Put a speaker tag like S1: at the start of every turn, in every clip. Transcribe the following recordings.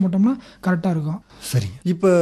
S1: போட்டோம்னா கரெக்டாக இருக்கும்
S2: சரிங்க இப்போ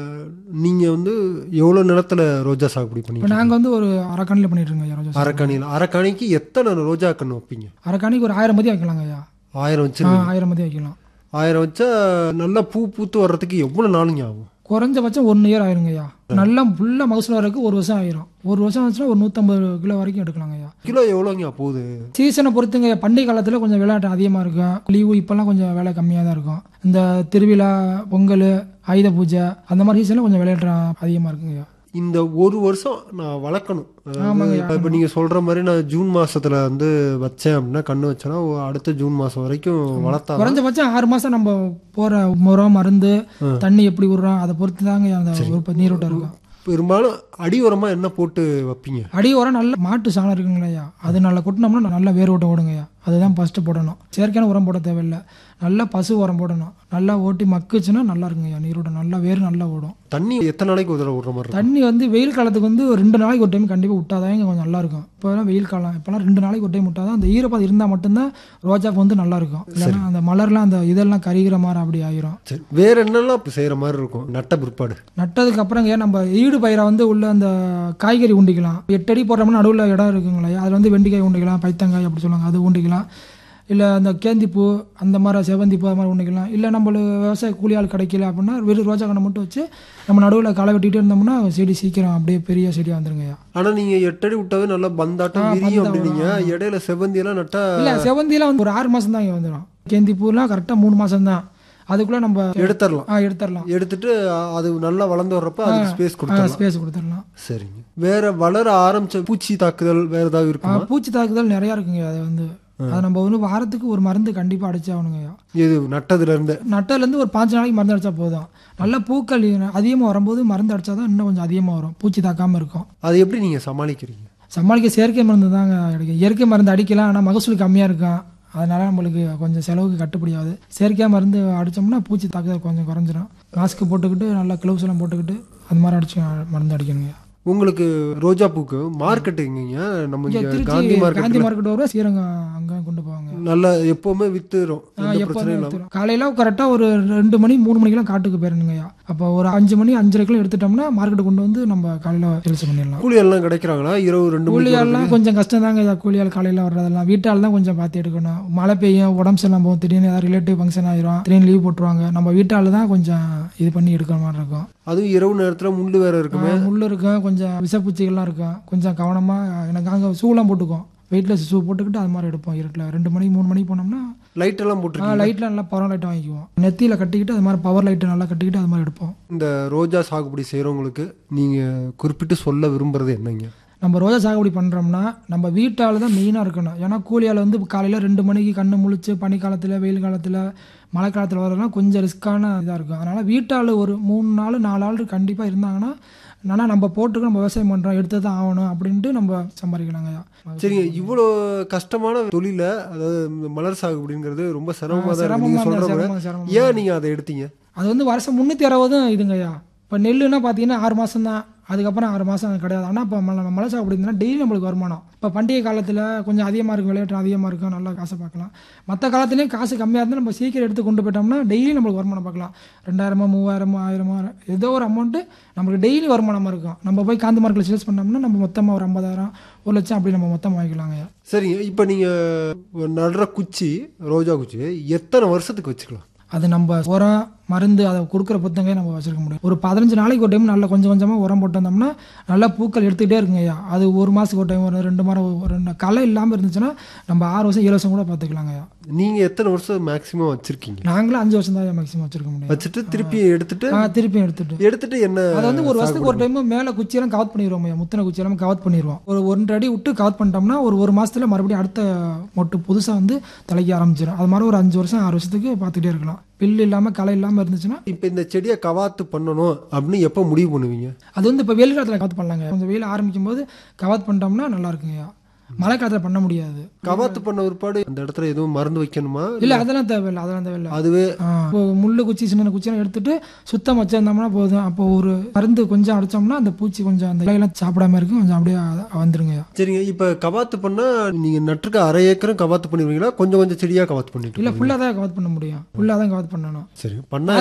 S2: நீங்கள் வந்து எவ்வளோ நிலத்துல ரோஜா சாகுபடி
S1: இப்போ
S2: பண்ணீங்க
S1: நாங்கள் வந்து ஒரு அரைக்கணியில் பண்ணிட்டு இருக்கோம் ஐயா ரோஜா சாகுபடி.
S2: அரைக்கணியில் அரைக்கணிக்கு எத்தனை ரோஜா கன்று வைப்பீங்க
S1: அரைக்கணிக்கு ஒரு ஆயிரம் மதி வைக்கலாங்க ஐயா
S2: ஆயிரம்
S1: ஆ,
S2: வச்சிருக்கீங்க
S1: ஆயிரம் மதி வைக்கலாம்
S2: ஆயிரம் வச்சா நல்லா பூ பூத்து வர்றதுக்கு எவ்வளோ நாளுங்க ஆகும்
S1: குறைஞ்சபட்சம் ஒன் இயர் ஆயிருங்க ஐயா நல்லா ஃபுல்லாக மகசூல் வரதுக்கு ஒரு வருஷம் ஆயிரும் ஒரு வருஷம் ஆச்சுன்னா ஒரு நூற்றம்பது கிலோ வரைக்கும் எடுக்கலாங்க ஐயா
S2: கிலோ எவ்வளோங்க போகுது
S1: சீசனை பொறுத்துங்க ஐயா. பண்டிகை காலத்தில் கொஞ்சம் விளையாட்டு அதிகமாக இருக்கும் லீவு இப்போல்லாம் கொஞ்சம் விலை கம்மியாக தான் இருக்கும் இந்த திருவிழா பொங்கல் ஆயுத பூஜை அந்த மாதிரி சீசனில் கொஞ்சம் விளையாட்டு அதிகமாக இருக்குங்க ஐயா
S2: இந்த ஒரு வருஷம் நான் வளர்க்கணும்
S1: ஆமாங்க,
S2: அதாவது இப்போ நீங்கள் சொல்கிற மாதிரி நான் ஜூன் மாசத்துல வந்து வச்சேன் அப்படின்னா கண்ணு வச்சேன்னா ஒ- அடுத்த ஜூன் மாதம் வரைக்கும் வளர்த்தா
S1: குறைஞ்சபட்சம் ஆறு மாதம் நம்ம போகிற முறம் மருந்து தண்ணி எப்படி விடுறோம் அதை பொறுத்து தாங்க அந்த ஒரு நீரோட்டம் இருக்கும்
S2: பெரும்பாலும் அடி உரமாக என்ன போட்டு வைப்பீங்க
S1: அடி உரம் நல்ல மாட்டு சாணம் இருக்குங்களையா அது நல்லா கொட்டினோம்னா நல்லா வேர் ஓட்ட ஓடுங்கய்யா அதுதான் ஃபஸ்ட்டு போடணும் செயற்கையான உரம் போட தேவையில்லை நல்லா பசு உரம் போடணும் நல்லா ஓட்டி மக்குச்சுன்னா நல்லா இருக்குங்கய்யா நீரோட்டம் நல்லா வேர் நல்லா ஓடும்
S2: தண்ணி எத்தனை நாளைக்கு ஒரு தடவை விடுற மாதிரி இருக்கும்
S1: தண்ணி வந்து வெயில் காலத்துக்கு வந்து ஒரு ரெண்டு நாளைக்கு ஒரு டைம் கண்டிப்பாக விட்டாதான் இங்க கொஞ்சம் நல்லா இருக்கும் இப்போலாம் வெயில் காலம் இப்போலாம் ரெண்டு நாளைக்கு ஒரு டைம் விட்டாதான் அந்த ஈரப்பதம் இருந்தால் மட்டும்தான் ரோஜாக்கு வந்து நல்லா இருக்கும் இல்லைன்னா அந்த மலர்லாம் அந்த இதெல்லாம் கரிகிற மாதிரி அப்படி ஆயிரும்
S2: சரி வேற என்னெல்லாம் செய்கிற மாதிரி இருக்கும் நட்ட பிற்பாடு
S1: நட்டதுக்கு அப்புறங்க நம்ம ஈடு பயிரை வந்து உள்ள அந்த காய்கறி உண்டிக்கலாம் எட்டு அடி போடுறோம்னா நடுவில் இடம் இருக்குங்களே அதில் வந்து வெண்டிக்காய் உண்டிக்கலாம் பைத்தங்காய் அப்படி சொல்லுவாங்க அது உண்டிக்கலாம் இல்லை அந்த கேந்திப்பூ அந்த மாதிரி செவந்திப்பூ அது மாதிரி உண்டிக்கலாம் இல்லை நம்மளுக்கு விவசாய கூலி ஆள் கிடைக்கல அப்படின்னா வெறும் ரோஜா கண்ணை மட்டும் வச்சு நம்ம நடுவில் களை வெட்டிகிட்டே இருந்தோம்னா செடி சீக்கிரம் அப்படியே பெரிய செடியாக வந்துருங்கய்யா
S2: ஆனால் நீங்கள் எட்டடி விட்டாவே நல்லா பந்தாட்டம் விரியும் அப்படின்னீங்க இடையில செவ்வந்தியெல்லாம் நட்டா
S1: இல்லை செவந்திலாம் வந்து ஒரு ஆறு மாதம் தான் இங்கே வந்துடும் கேந்திப்பூலாம் கரெக்டாக மூணு மாதம் தான் அதுக்குள்ளே நம்ம
S2: எடுத்துடலாம்
S1: ஆ எடுத்துடலாம்
S2: எடுத்துட்டு அ- அது நல்லா வளர்ந்து வர்றப்ப அதுக்கு ஸ்பேஸ் கொடுத்துடலாம்
S1: ஸ்பேஸ் கொடுத்துடலாம்
S2: சரிங்க வேற வளர ஆரம்பிச்ச பூச்சி தாக்குதல் வேற ஏதாவது
S1: ஆ,
S2: இருக்குமா
S1: பூச்சி தாக்குதல் நிறையா இருக்குங்க அது வந்து அது நம்ம வந்து வாரத்துக்கு ஒரு மருந்து கண்டிப்பாக அடிச்சாகணுங்கய்யா
S2: இது நட்டதுல இருந்து
S1: நட்டதுலேருந்து ஒரு பாஞ்சு நாளைக்கு மருந்து அடிச்சா போதும் நல்ல பூக்கள் அதிகமாக வரும்போது மருந்து அடிச்சா தான் இன்னும் கொஞ்சம் அதிகமாக வரும் பூச்சி தாக்காமல் இருக்கும்
S2: அது எப்படி நீங்க சமாளிக்கிறீங்க
S1: சமாளிக்க செயற்கை மருந்து தாங்க அடிக்கும் இயற்கை மருந்து அடிக்கலாம் ஆனால் மகசூல் கம்மியாக இருக்கும் அதனால நம்மளுக்கு கொஞ்சம் செலவுக்கு கட்டுப்படியாகுது செயற்கையாக மருந்து அடித்தோம்னா பூச்சி தாக்குதல் கொஞ்சம் குறைஞ்சிரும் மாஸ்க் போட்டுக்கிட்டு நல்லா க்ளவுஸ் எல்லாம் போட்டுக்கிட்டு அது மாதிரி அடிச்சு மருந்து அடிக்கணுங்க
S2: உங்களுக்கு ரோஜா பூக்கு மார்க்கெட் எங்கீங்க நம்ம
S1: இங்கே
S2: இங்க
S1: திருச்சி
S2: காந்தி
S1: காந்தி
S2: மார்க்கெட்ல
S1: மார்க்கெட் வரும் ஸ்ரீரங்கம் அங்கே கொண்டு போவாங்க
S2: நல்லா எப்பவுமே வித்துரும் எந்த
S1: எப்போதுமே
S2: பிரச்சனையும் இல்லாம
S1: எடுத்துரும். காலையில கரெக்டாக ஒரு ரெண்டு மணி மூணு மணிக்கெல்லாம் காட்டுக்கு போயிருந்துங்கய்யா அப்போ ஒரு அஞ்சு மணி அஞ்சரைக்குள்ள எடுத்துட்டோம்னா மார்க்கெட்டு கொண்டு வந்து நம்ம காலையில் சேல்ஸ் பண்ணிடலாம்
S2: கூலி எல்லாம் கிடைக்கிறாங்களா இரவு ரெண்டு மணிக்கு
S1: கூலியாள்லாம் கொஞ்சம் கஷ்டம் தாங்க ஐயா கூலியால் காலையில் வர்றதெல்லாம் வீட்டால் தான் கொஞ்சம் பார்த்து எடுக்கணும் மழை பெய்யும் உடம்பு சரியில்லாம போகும் திடீர்னு ஏதாவது ரிலேட்டிவ் ஃபங்க்ஷன் ஆயிரும் திடீர்னு லீவ் போட்டுருவாங்க நம்ம வீட்டால் தான் கொஞ்சம் இது பண்ணி எடுக்கிற மாதிரி இருக்கும்
S2: அதுவும் இரவு நேரத்துல முள்ளு வேற இருக்குமே
S1: ஆஹ் முள்ளு இருக்கும் கொஞ்சம் விஷப்பூச்சிகள்லாம் இருக்கும் கொஞ்சம் கவனமாக எனக்கு அங்கே ஷூலாம் போட்டுக்குவோம் வெயிட்லெஸ் ஷூ போட்டுக்கிட்டு அது மாதிரி எடுப்போம் இருட்டில் ரெண்டு மணிக்கு மூணு மணிக்கு போனோம்னா
S2: லைட் எல்லாம் போட்டிருக்கீங்க
S1: லைட்டில் நல்லா பவர் லைட் வாங்கிக்குவோம் நெத்தியில் கட்டிக்கிட்டு அது மாதிரி பவர் லைட்டு நல்லா கட்டிக்கிட்டு அது மாதிரி எடுப்போம்
S2: இந்த ரோஜா சாகுபடி செய்றவங்களுக்கு நீங்க குறிப்பிட்டு சொல்ல விரும்புறது என்னங்க
S1: நம்ம ரோஜா சாகுபடி பண்ணுறோம்னா நம்ம வீட்டால் தான் மெயினாக இருக்கணும் ஏன்னா கூலியால் வந்து காலையில் ரெண்டு மணிக்கு கண்ணு முழிச்சு பனிக்காலத்தில் வெயில் காலத்தில் மழை காலத்தில் வரலாம் கொஞ்சம் ரிஸ்க்கான இதாக இருக்கும் அதனால் வீட்டால் ஒரு மூணு நாள் நாலு ஆள் கண்டிப்பாக இருந்தாங்கன்னா ஆனால் நம்ம போட்டுக்கு நம்ம விவசாயம் பண்ணுறோம் எடுத்து தான் ஆகணும் அப்படின்ட்டு நம்ம சம்பாதிக்கலாங்கய்யா
S2: சரிங்க இவ்வளோ கஷ்டமான தொழில அதாவது இந்த மலர் சாகுபடிங்கிறது ரொம்ப சிரமமா தான் இருக்கு நீங்க
S1: சிரமமாக
S2: சொல்ற
S1: இருந்தால்
S2: மாதிரி
S1: சிரமம் சிரமம்
S2: ஏன் நீங்க அதை எடுத்தீங்க
S1: அது வந்து வருஷம் முந்நூற்றி அறுபதும் இதுங்கய்யா இப்போ நெல்லுன்னா பார்த்தீங்கன்னா ஆறு மாதம் தான் அதுக்கப்புறம் ஆறு மாதம் கிடையாது ஆனால் இப்போ மலை மலை சாகுபடி இருந்தால் டெய்லி நம்மளுக்கு வருமானம் இப்போ பண்டிகை காலத்தில் கொஞ்சம் அதிகமாக இருக்கும் விளையாட்டு அதிகமாக இருக்கும் நல்லா காசை பார்க்கலாம் மற்ற காலத்துலேயும் காசு கம்மியாக இருந்தால் நம்ம சீக்கிரம் எடுத்து கொண்டு போயிட்டோம்னா டெய்லி நம்மளுக்கு வருமானம் பார்க்கலாம் ரெண்டாயிரமோ மூவாயிரமோ ஆயிரமோ ஏதோ ஒரு அமௌண்ட்டு நம்மளுக்கு டெய்லி வருமானமாக இருக்கும் நம்ம போய் காந்தி மார்க்கெட்டில் சேல்ஸ் பண்ணோம்னா நம்ம மொத்தமாக ஒரு ஐம்பதாயிரம் ஒரு லட்சம் அப்படி நம்ம மொத்தமாக வாங்கிக்கலாங்க
S2: சரிங்க இப்போ நீங்க நடுற குச்சி ரோஜா குச்சி எத்தனை வருஷத்துக்கு வச்சுக்கலாம்
S1: அது நம்ம உரம் மருந்து அதை கொடுக்குற புத்தங்க நம்ம வச்சிருக்க முடியும் ஒரு பதினஞ்சு நாளைக்கு ஒரு டைம் நல்லா கொஞ்சம் கொஞ்சமாக உரம் போட்டு வந்தோம்னா நல்லா பூக்கள் எடுத்துக்கிட்டே இருக்குங்க ஐயா அது ஒரு மாதத்துக்கு ஒரு டைம் ஒரு ரெண்டு மாதம் ஒரு ரெண்டு களை இல்லாமல் இருந்துச்சுன்னா நம்ம ஆறு வருஷம் ஏழு வருஷம் கூட பார்த்துக்கலாங்க ஐயா
S2: நீங்க எத்தனை வருஷம் மேக்ஸிமம் வச்சிருக்கீங்க
S1: நாங்களும் அஞ்சு வருஷம் தான் மேக்ஸிமம் வச்சிருக்க முடியும்
S2: வச்சுட்டு திருப்பி எடுத்துட்டு
S1: ஆ திருப்பி எடுத்துட்டு
S2: எடுத்துட்டு என்ன
S1: அதை வந்து ஒரு வருஷத்துக்கு ஒரு டைம் மேலே குச்சியெல்லாம் கவர் பண்ணிடுவோம் ஐயா முத்தின குச்சியெல்லாம் கவர் பண்ணிடுவோம் ஒரு ஒன்றரை அடி விட்டு கவர் பண்ணிட்டோம்னா ஒரு ஒரு மாசத்துல மறுபடியும் அடுத்த மொட்டு புதுசாக வந்து தலைக்க ஆரம்பிச்சிடும் அது மாதிரி ஒரு அஞ்சு வருஷம் ஆறு வருஷத்துக்கு பார்த்துட்டே இருக்கலாம் பில்லு இல்லாமல் களை இல்லாமல் இருந்துச்சுன்னா
S2: இப்போ இந்த செடியை கவாத்து பண்ணணும் அப்படின்னு எப்போ முடிவு பண்ணுவீங்க
S1: அது வந்து இப்போ வெயில் காலத்தில் கவாத் பண்ணலாங்க கொஞ்சம் வெயில் ஆரம்பிக்கும் போது கவாத் பண்ணிட்டோம்னா நல்லா இருக்குங்கய்யா மழை காலத்தில் பண்ண முடியாது
S2: கவாத்து பண்ண ஒருபாடு அந்த இடத்துல எதுவும் மருந்து வைக்கணுமா
S1: இல்லை அதெல்லாம் தேவையில்லை அதெல்லாம் தேவையில்லை
S2: அதுவே
S1: ஆ, இப்போ முள்ளு குச்சி சின்ன குச்சியெல்லாம் எடுத்துட்டு சுத்தம் வச்சிருந்தோம்னா போதும் அப்போ ஒரு மருந்து கொஞ்சம் அடிச்சோம்னா அந்த பூச்சி கொஞ்சம் அந்த இலையெல்லாம் சாப்பிடாம இருக்கும் கொஞ்சம் அப்படியே வந்துருங்க
S2: சரிங்க இப்போ கவாத்து பண்ணா நீங்க நட்டுருக்க அரை ஏக்கரும் கவாத்து பண்ணிடுவீங்களா கொஞ்சம் கொஞ்சம் செடியா கவாத்து பண்ணிட்டு
S1: இல்லை ஃபுல்லாக தான் கவர் பண்ண முடியும் ஃபுல்லாக தான் கவர் பண்ணணும்
S2: சரி பண்ணா